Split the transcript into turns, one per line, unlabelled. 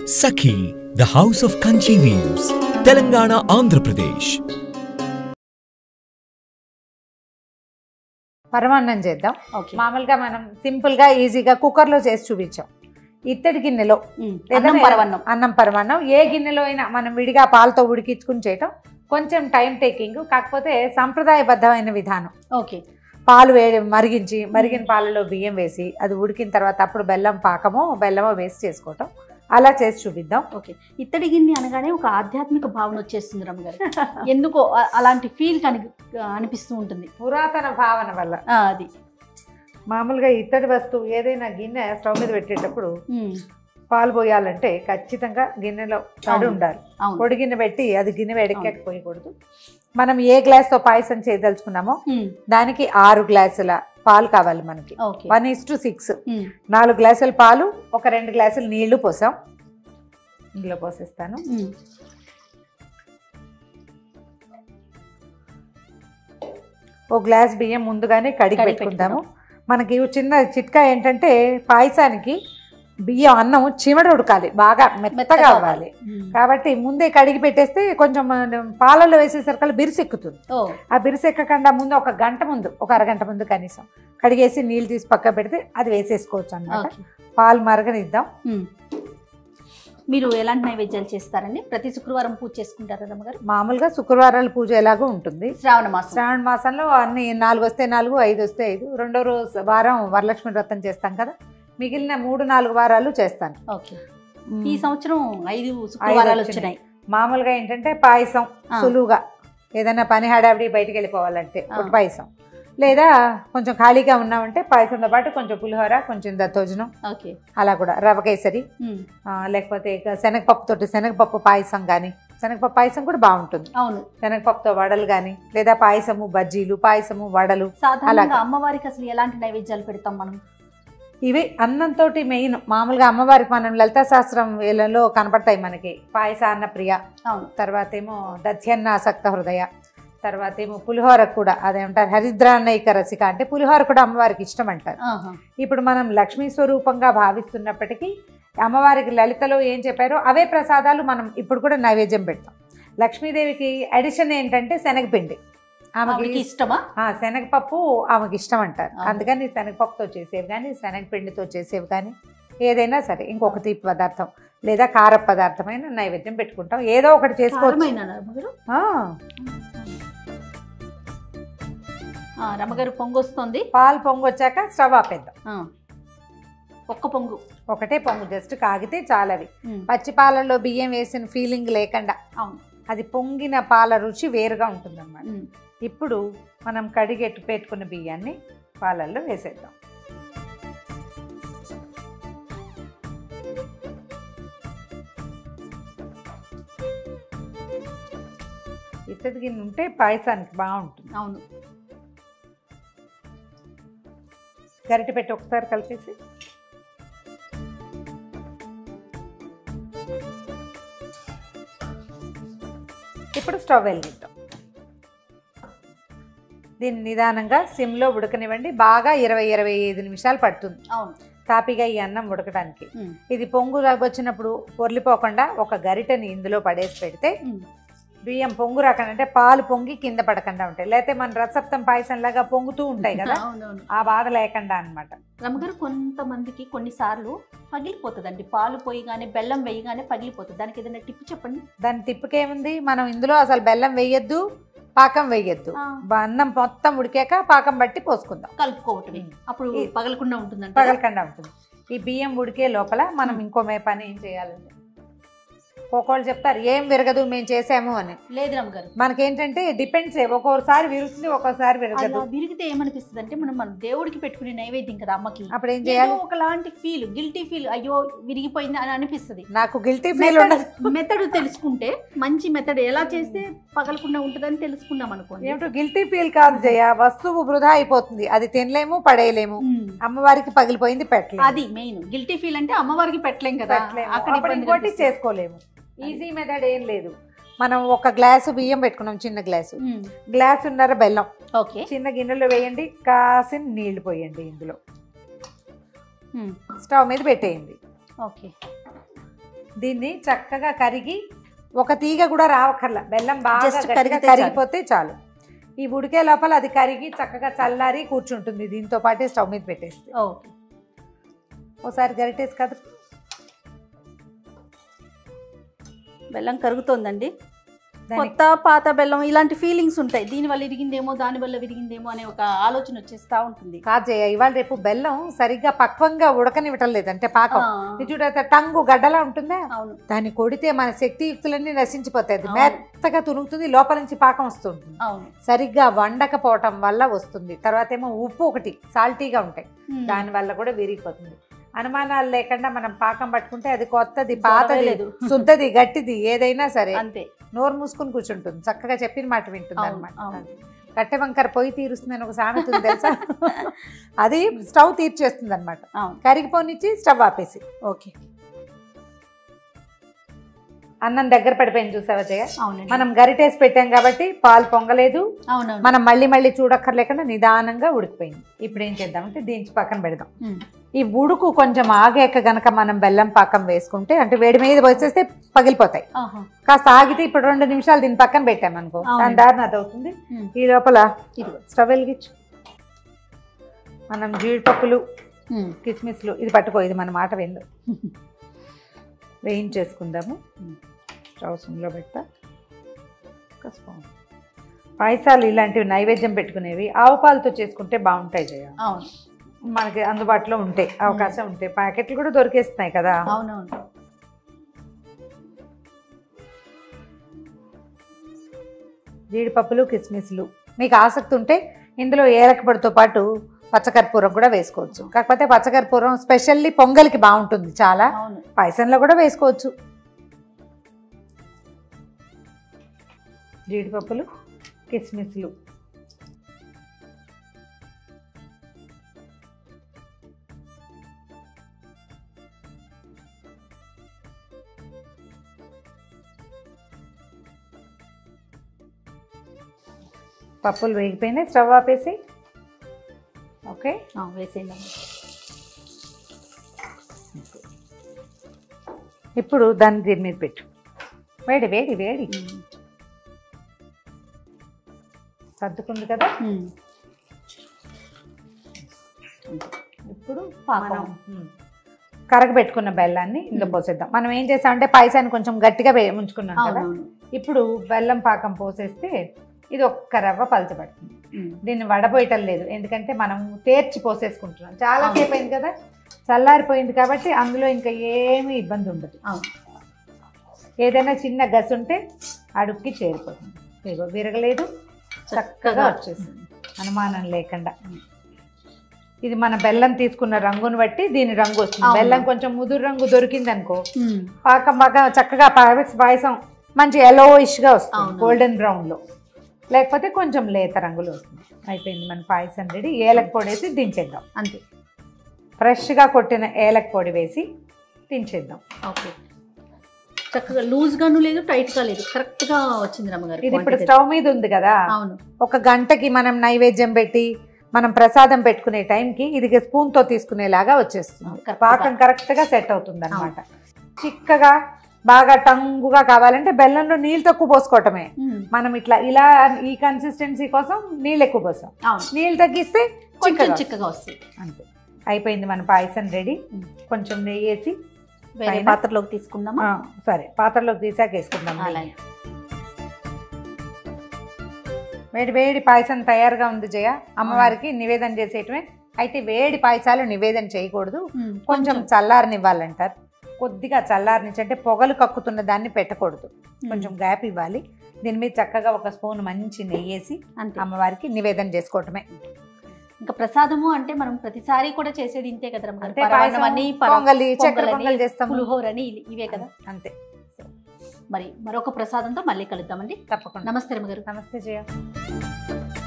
Sakhi the house of Kanchi weaves Telangana Andhra Pradesh
పరమాన్నం చేద్దాం
okay
మామూలుగా మనం సింపుల్ గా ఈజీగా కుక్కర్ లో చేసి చూపించాం ఇత్తడి గిన్నెలో
ఉమ్,
లేదా
అన్నం పరవన్నం
అన్నం పరమాన్నం ఏ గిన్నెలో అయినా మనం విడిగా పాలతో ఉడికించుకుని చేయటం కొంచెం టైం టేకింగ్ కాకపోతే సంప్రదాయబద్ధమైన విధానం
ఓకే
పాలు వేడి మరిగించి మరిగిన పాలలో బియ్యం వేసి అది ఉడికిన తర్వాత అప్పుడు బెల్లం పాకమో బెల్లమో వేసి చేసుకోవటం అలా చేసి చూపిద్దాం
ఓకే ఇత్తడి గిన్నె అనగానే ఒక ఆధ్యాత్మిక భావన వచ్చేస్తుంది రమ్మగారు ఎందుకో అ- అలాంటి ఫీల్ కని అనిపిస్తూ ఉంటుంది
పురాతన భావన వల్ల
ఆ, అది
మామూలుగా ఇత్తడి వస్తువు ఏదైనా గిన్నె స్టవ్ మీద పెట్టేటప్పుడు
ఉమ్,
పాలు పోయాలంటే ఖచ్చితంగా గిన్నెలో తడి
అవును.
ఉండాలి
అవును
పొడి గిన్నె పెట్టి అది గిన్నె వేడెక్కాక పోయకూడదు మనం ఏ గ్లాస్తో పాయసం చేయదలుచుకున్నామో
ఉమ్,
దానికి ఆరు గ్లాసుల పాలు కావాలి మనకి
okay
one is two six
um,
నాలుగు గ్లాసుల పాలు ఒక రెండు గ్లాసులు నీళ్లు పోసాం ఇందులో పోసేస్తాను
ఉమ్,
ఓ గ్లాస్ బియ్యం ముందుగానే కడిగి
కడిగి
పెట్టుకుందాము మనకి ఓ చిన్న చిట్కా ఏంటంటే పాయసానికి బియ్యం అన్నం చివడ ఉడకాలి బాగా మెత్తగా
మెత్తగా
అవ్వాలి
ఉమ్.
కాబట్టి ముందే కడిగి పెట్టేస్తే కొంచెం మనం పాలలో వేసేసరికి బిరుసెక్కుతుంది
ఓ
ఆ బిరుసెక్కకుండా ముందు ఒక గంట ముందు ఒక అరగంట ముందు కనీసం కడిగేసి నీళ్ళు తీసి పక్క పెడితే అది వేసేసుకోవచ్చు అన్నమాట
ఓకే
పాలు మరగనిద్దాం
ఉమ్. మీరు ఎలాంటి నైవేద్యాలు చేస్తారండి ప్రతి శుక్రవారం పూజ చేసుకుంటారా రమ్మగారు
మామూలుగా శుక్రవారాల పూజ ఎలాగో ఉంటుంది
శ్రావణ మాసం
శ్రావణ మాసంలో అన్ని నాలుగు వస్తే నాలుగు ఐదు వస్తే ఐదు రెండో రోజు వారం వరలక్ష్మి వ్రతం చేస్తాం కదా మిగిలిన మూడు నాలుగు వారాలు చేస్తాను
ఓకే
మ్,
ఈ సంవత్సరం ఐదు శుక్రవారాలు
వచ్చినాయి.
వచ్చినాయి
మామూలుగా ఏంటంటే పాయసం
ఆ.
సులువుగా ఏదైనా పని హడావిడి బయటికి వెళ్ళిపోవాలంటే
ఆ.
ఒక పాయసం లేదా కొంచెం ఖాళీగా ఉన్నామంటే పాయసంతో పాటు కొంచెం పులిహోర కొంచెం దత్తోజనం
ఓకే
అలా కూడా రవ కేసరి
ఉమ్,
ఆ, లేకపోతే ఇక శనగపప్పు తోటి శనగపప్పు పాయసం కానీ శనగపప్పు పాయసం కూడా బాగుంటుంది
అవును
శనగపప్పుతో వడలు కానీ లేదా పాయసము బజ్జీలు పాయసము వడలు
సాధారణంగా
అలాగే.
అమ్మవారికి అసలు ఎలాంటి నైవేద్యాలు పెడతాం మనం
ఇవి అన్నంతో మెయిన్ మామూలుగా అమ్మవారికి మనం లలితా శాస్త్రం వేళలో కనపడతాయి మనకి పాయస అన్న ప్రియ
అవును
తర్వాత ఏమో దధ్యన్న ఆసక్త హృదయ తర్వాత ఏమో పులిహోర కూడా అదేమంటారు హరిద్రాన్నైక రసిక అంటే పులిహోర కూడా అమ్మవారికి ఇష్టం అంటారు
ఆహా.
ఇప్పుడు మనం లక్ష్మీ స్వరూపంగా భావిస్తున్నప్పటికీ అమ్మవారికి లలితలో ఏం చెప్పారో అవే ప్రసాదాలు మనం ఇప్పుడు కూడా నైవేద్యం పెడతాం లక్ష్మీదేవికి అడిషన్ ఏంటంటే శనగపిండి
ఆవిడకి
ఆమెకి
ఇష్టమా
ఆ, శనగపప్పు ఆమెకి ఇష్టం అంటారు
అవును.
అందుకని శనగపప్పుతో చేసేవి కానీ శనగపిండితో చేసేవి కానీ ఏదైనా సరే ఇంకొక తీపి పదార్థం లేదా కార పదార్థమైన నైవేద్యం పెట్టుకుంటాం ఏదో ఒకటి చేసుకోవచ్చు
కారమైన రమ్మగారు
ఆ,
ఆ, రమ్మగారు పొంగొస్తుంది
పాలు పొంగు వచ్చాక స్టవ్ ఆపేద్దాం
ఆ. ఒక్క పొంగు
ఒకటే పొంగు జస్ట్ కాగితే చాలవి
ఉమ్,
పచ్చి పాలల్లో బియ్యం వేసిన ఫీలింగ్ లేకుండా
అవును
అది పొంగిన పాల రుచి వేరుగా ఉంటుందన్నమాట
ఉమ్,
ఇప్పుడు మనం కడిగెట్టు పెట్టుకున్న బియ్యాన్ని పాలల్లో వేసేద్దాం ఇత్తడి గిన్నె ఉంటే పాయసానికి బాగుంటుంది
అవును
గరిటె పెట్టి ఒకసారి కలిపేసి ఇప్పుడు స్టవ్ వెలిగిద్దాం దీన్ని నిదానంగా సిమ్లో ఉడకనివ్వండి బాగా ఇరవై ఇరవై ఐదు నిమిషాలు పడుతుంది
అవును
తాపిగా ఈ అన్నం ఉడకడానికి
ఉమ్,
ఇది పొంగు వచ్చినప్పుడు పొర్లిపోకుండా ఒక గరిటెని ఇందులో పడేసి పెడితే
ఉమ్,
బియ్యం పొంగు రాకుండా అంటే పాలు పొంగి కింద పడకుండా ఉంటాయి లేకపోతే మన రసప్తం పాయసం లాగా పొంగుతూ ఉంటాయి కదా
అవునవును
ఆ బాధ లేకుండా అన్నమాట
రమ్మగారు కొంతమందికి కొన్నిసార్లు పగిలిపోతుందండి పాలు పోయిగానే బెల్లం వేయగానే పగిలిపోతుంది దానికి ఏదైనా టిప్ చెప్పండి
దాని తిప్పుకేముంది మనం ఇందులో అసలు బెల్లం వేయొద్దు పాకం వేయొద్దు
ఆ,
బ- అన్నం మొత్తం ఉడికాక పాకం బట్టి పోసుకుందాం
కలుపుకోవటమే
ఉమ్.
అప్పుడు
ఈ-
పగలకుండా ఉంటుందంట
పగలకుండా ఉంటుంది ఈ బియ్యం ఉడికే లోపల మనం ఇంకో మే పని ఏం చేయాలండి ఒక్కొక్కళ్ళు చెప్తారు ఏం విరగదు మేము చేసాము అని
లేదు రమ్మగారు
మనకేంటంటే డిపెండ్స్ ఒక్కోసారి విరుగుతుంది ఒక్కోసారి విరగదు
అలా విరిగితే ఏమనిపిస్తుంది అంటే మనం మన దేవుడికి పెట్టుకునే నైవేద్యం కదా అమ్మకి
అప్పుడు ఏం
ఏదో
చేయాలి
ఒకలాంటి ఫీల్ గిల్టీ ఫీల్ అయ్యో విరిగిపోయింది అని అనిపిస్తుంది
నాకు గిల్టీ ఫీల్ ఉండదు
మెథడ్ తెలుసుకుంటే మంచి మెథడ్ ఎలా చేస్తే పగలకుండా ఉంటుందని తెలుసుకున్నాం అనుకోండి
ఏమిటో గిల్టీ ఫీల్ కాదు జయ వస్తువు వృధా అయిపోతుంది అది తినలేము పడేయలేము
ఉమ్.
అమ్మవారికి పగిలిపోయింది పెట్టలేము
అది మెయిన్ గిల్టీ ఫీల్ అంటే అమ్మవారికి పెట్టలేం కదా
పెట్టలేము.
అక్కడ
అప్పుడు
ఇబ్బంది
ఇంకోటి
కనిపిస్తుంది.
చేసుకోలేము ఈజీ మెథడ్ ఏం లేదు మనం ఒక గ్లాసు బియ్యం పెట్టుకున్నాం చిన్న గ్లాసు
ఉమ్.
గ్లాసు ఉన్నర బెల్లం
ఓకే
చిన్న గిన్నెలో వేయండి కాసిన నీళ్లు పోయండి ఇందులో
ఉమ్.
స్టవ్ మీద పెట్టేయండి
ఓకే
దీన్ని చక్కగా కరిగి ఒక తీగ కూడా రావక్కర్లా బెల్లం బాగా
Just
గట్టిగా
కరిగితే చాలు.
కరిగిపోతే చాలు ఈ ఉడికే లోపల అది కరిగి చక్కగా చల్లారి కూర్చుంటుంది దీంతో పాటే స్టవ్ మీద పెట్టేస్తే
ఓకే
ఒకసారి గరిటేసి కదా
బెల్లం కరుగుతోందండి
దానికి
కొత్త పాత బెల్లం ఇలాంటి ఫీలింగ్స్ ఉంటాయి దీని వల్ల విరిగిందేమో దాని వల్ల విరిగిందేమో అనే ఒక ఆలోచన వచ్చేస్తా ఉంటుంది
కాదు జయ ఇవాళ రేపు బెల్లం సరిగ్గా పక్వంగా ఉడకనివ్వటం లేదు అంటే పాకం
ఆ,
ఇది చూడ టంగు గడ్డలా ఉంటుందా
అవును
దాన్ని కొడితే మన శక్తియుక్తులన్నీ నశించిపోతాయి అది
అవును.
మెత్తగా తునుగుతుంది లోపల నుంచి పాకం వస్తుంది
అవును
సరిగ్గా వండకపోవటం వల్ల వస్తుంది తర్వాత ఏమో ఉప్పు ఒకటి సాల్టీగా ఉంటాయి
ఉమ్.
దాని వల్ల కూడా విరిగిపోతుంది అనుమానాలు లేకుండా మనం పాకం పట్టుకుంటే అది కొత్తది పాతది
లేదు.
శుద్ధది గట్టిది ఏదైనా సరే
అంతే
నోరు మూసుకుని కూర్చుంటుంది చక్కగా చెప్పిన మాట వింటుంది
అవును,
అనమాట
అవును.
కట్టె వంకర పొయ్యి తీరుస్తుందని ఒక సామెత ఉంది తెలుసా అది స్టవ్ తీర్చేస్తుంది అనమాట
అవును
కరిగిపోనిచ్చి స్టవ్ ఆపేసి
ఓకే
అన్నం దగ్గర పడిపోయింది చూసావా జయ
అవునండి
మనం గరిటేసి పెట్టాం కాబట్టి పాలు పొంగలేదు
అవునవును
మనం మళ్ళీ మళ్ళీ చూడక్కర్లేకుండా నిదానంగా ఉడికిపోయింది ఇప్పుడు ఏం చేద్దామంటే దీంచి పక్కన పెడదాం
ఉమ్.
ఈ ఉడుకు కొంచెం ఆగాక గనక మనం బెల్లం పాకం వేసుకుంటే అంటే వేడి మీద వచ్చేస్తే పగిలిపోతాయి
ఆహా.
కాస్త ఆగితే ఇప్పుడు రెండు నిమిషాలు దీని పక్కన పెట్టామనుకో
అవును.
దాని దారిన అది అవుతుంది
ఉమ్.
ఈ లోపల
ఇదిగో.
స్టవ్ వెలిగించు మనం జీడిపప్పులు
ఉమ్.
కిస్మిస్లు ఇది పట్టుకో ఇది మన మాట విందు వేయించేసుకుందాము స్టవ్ సిమ్లో పెట్టా ఒక స్పూన్ పాయసాలు ఇలాంటివి నైవేద్యం పెట్టుకునేవి ఆవు పాలతో చేసుకుంటే బాగుంటాయి జయ
అవును
మనకి అందుబాటులో ఉంటాయి అవకాశం ఉంటాయి ప్యాకెట్లు కూడా దొరికేస్తున్నాయి కదా
అవునవును
జీడిపప్పులు కిస్మిస్లు మీకు ఆసక్తి ఉంటే ఇందులో ఏలకపొడితో పాటు పచ్చకర్పూరం కూడా వేసుకోవచ్చు కాకపోతే పచ్చకర్పూరం స్పెషల్లీ పొంగల్కి బాగుంటుంది చాలా
అవును
పాయసంలో కూడా వేసుకోవచ్చు జీడిపప్పులు కిస్మిస్లు పప్పులు వేగిపోయినాయి స్టవ్ ఆపేసి ఓకే
ఆ, వేసేయండి
ఇప్పుడు దాన్ని దీని మీద పెట్టు వేడి వేడి వేడి
ఉమ్.
సర్దుకుంది కదా
ఉమ్.
ఇప్పుడు
పాకం.
మనం ఉమ్, కరగబెట్టుకున్న బెల్లాన్ని ఇందులో పోసేద్దాం మనం ఏం చేసామంటే పాయసాన్ని కొంచెం గట్టిగా వే- ఉంచుకున్నాం కదా
అవునవును
ఇప్పుడు బెల్లం పాకం పోసేస్తే ఇది ఒక్క రవ్వ పలచబడుతుంది
ఉమ్.
దీన్ని వడబోయటం లేదు ఎందుకంటే మనం తేర్చి పోసేసుకుంటున్నాం చాలా
అవును.
సేపు అయింది కదా చల్లారిపోయింది కాబట్టి అందులో ఇంకా ఏమీ ఇబ్బంది ఉండదు
అవును
ఏదైనా చిన్న గసి ఉంటే అడుక్కి చేరిపోతుంది ఇగో విరగలేదు చక్కగా వచ్చేసింది అనుమానం లేకుండా ఇది మన బెల్లం తీసుకున్న రంగును బట్టి దీని రంగు వస్తుంది
అవును.
బెల్లం కొంచెం ముదురు రంగు దొరికింది అనుకో
ఉమ్.
పాకం బాగా చక్కగా పాయస- పాయసం మంచి yellowish గా వస్తుంది
అవును.
గోల్డెన్ బ్రౌన్ లో లేకపోతే కొంచెం లేత రంగులో వస్తుంది అయిపోయింది మన పాయసం రెడీ ఏలక పొడి వేసి దించేద్దాం
అంతే
Fresh గా కొట్టిన ఏలక పొడి వేసి దించేద్దాం
ఓకే చక్కగా లూజ్ గాను లేదు టైట్ గా లేదు కరెక్ట్ గా వచ్చింది రమ్మగారు
ఇది ఇప్పుడు
quantity.
స్టవ్ మీద ఉంది కదా
అవును
ఒక గంటకి మనం నైవేద్యం పెట్టి మనం ప్రసాదం పెట్టుకునే టైంకి ఇది స్పూన్ తో తీసుకునేలాగా వచ్చేస్తుంది
అవును, correct
పాకం
గా.
కరెక్ట్ గా సెట్ అవుతుంది అనమాట చిక్కగా బాగా టంగుగా కావాలంటే బెల్లంలో నీళ్ళు తక్కువ పోసుకోవటమే
ఉమ్.
మనం ఇట్లా ఇలా ఈ కన్సిస్టెన్సీ కోసం నీళ్ళు ఎక్కువ పోసాం
అవును
నీళ్ళు తగ్గిస్తే
కొంచెం
చిక్కగా
చిక్కగా వస్తుంది
అంతే అయిపోయింది మన పాయసం రెడీ
ఉమ్.
కొంచెం నెయ్యి వేసి
వేరే
పైన?
పాత్రలోకి తీసుకుందామా
ఆ, సరే పాత్రలోకి తీసాక వేసుకుందాం నెయ్యి.
అలాగే
వేడి వేడి పాయసం తయారుగా ఉంది జయ అమ్మవారికి నివేదన చేసేయటమే అయితే వేడి పాయసాలు నివేదన చేయకూడదు
ఉమ్.
కొంచెం చల్లారనివ్వాలంటారు కొద్దిగా చల్లారనిచ్చి అంటే పొగలు కక్కుతున్న దాన్ని పెట్టకూడదు కొంచెం గ్యాప్ ఇవ్వాలి దీని మీద చక్కగా ఒక స్పూన్ మంచి నెయ్యి వేసి
అంతే
అమ్మవారికి నివేదన చేసుకోవటమే
ఇంకా ప్రసాదము అంటే మనం ప్రతిసారి కూడా చేసేది ఇంతే కదా రమ్మగారు
అంతే
పరమాన్నం
పాయసం,
అని, పర-
పొంగలి చక్కెర
పొంగలని,
పొంగల్ చేస్తాము
పులిహోర అని ఇ- ఇవే కదా
అంతే
మరి మరొక ప్రసాదంతో మళ్ళీ కలుద్దామండి
తప్పకుండా
నమస్తే రమ్మగారు
నమస్తే జయ